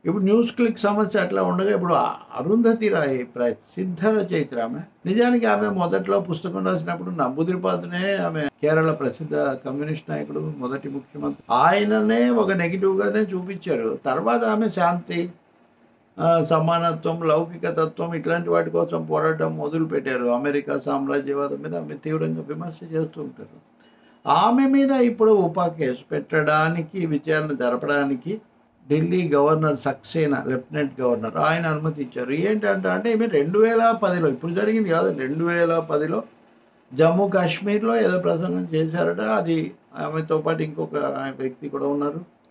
ఇప్పుడు news click సమస్య అట్లా ఉండగా ఇప్పుడు ఆ అరుంధతి రాయ్ ప్రసిద్ధ రచయిత్రి ఆమె నిజానికి ఆమె మొదట్లో పుస్తకం రాసినప్పుడు నంబుదిరిపాదునే ఆమె కేరళ ప్రసిద్ధ కమ్యూనిస్ట్ నాయకుడు మొదటి ముఖ్యమంత్రి ఆయననే ఒక నెగిటివ్గానే చూపించారు తర్వాత ఆమె శాంతి ఆ, సమానత్వం లౌకిక తత్వం ఇట్లాంటి వాటి కోసం పోరాటం మొదలు పెట్టారు అమెరికా సామ్రాజ్యవాదం మీద ఆమె తీవ్రంగా విమర్శ చేస్తూ ఉంటారు ఆమె మీద ఇప్పుడు ఉపా కేసు పెట్టడానికి విచారణ జరపడానికి Delhi governor Saxena lieutenant governor ఆయన అనుమతి ఇచ్చారు ఏంటంటే అంటే ఈమె రెండు వేల పదిలో ఇప్పుడు జరిగింది కాదు రెండు వేల పదిలో జమ్మూ కాశ్మీర్లో ఏదో ప్రసంగం చేశారట అది ఆమెతో పాటు ఇంకొక వ్యక్తి కూడా ఉన్నారు